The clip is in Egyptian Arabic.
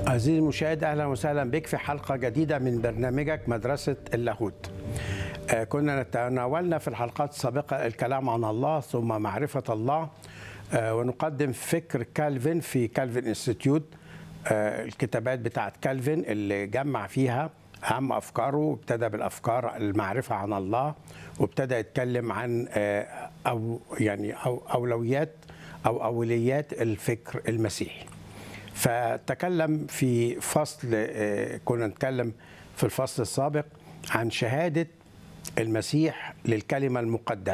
عزيزي المشاهد اهلا وسهلا بك في حلقه جديده من برنامجك مدرسه اللاهوت. آه، كنا تناولنا في الحلقات السابقه الكلام عن الله ثم معرفه الله آه، ونقدم فكر كالفين في كالفين انستيتيوت آه، الكتابات بتاعت كالفين اللي جمع فيها اهم افكاره وابتدى بالافكار المعرفه عن الله وابتدى يتكلم عن آه، او يعني أو اولويات او اوليات الفكر المسيحي. فتكلم في فصل آه، كنا نتكلم في الفصل السابق عن شهادة المسيح للكلمة المقدسة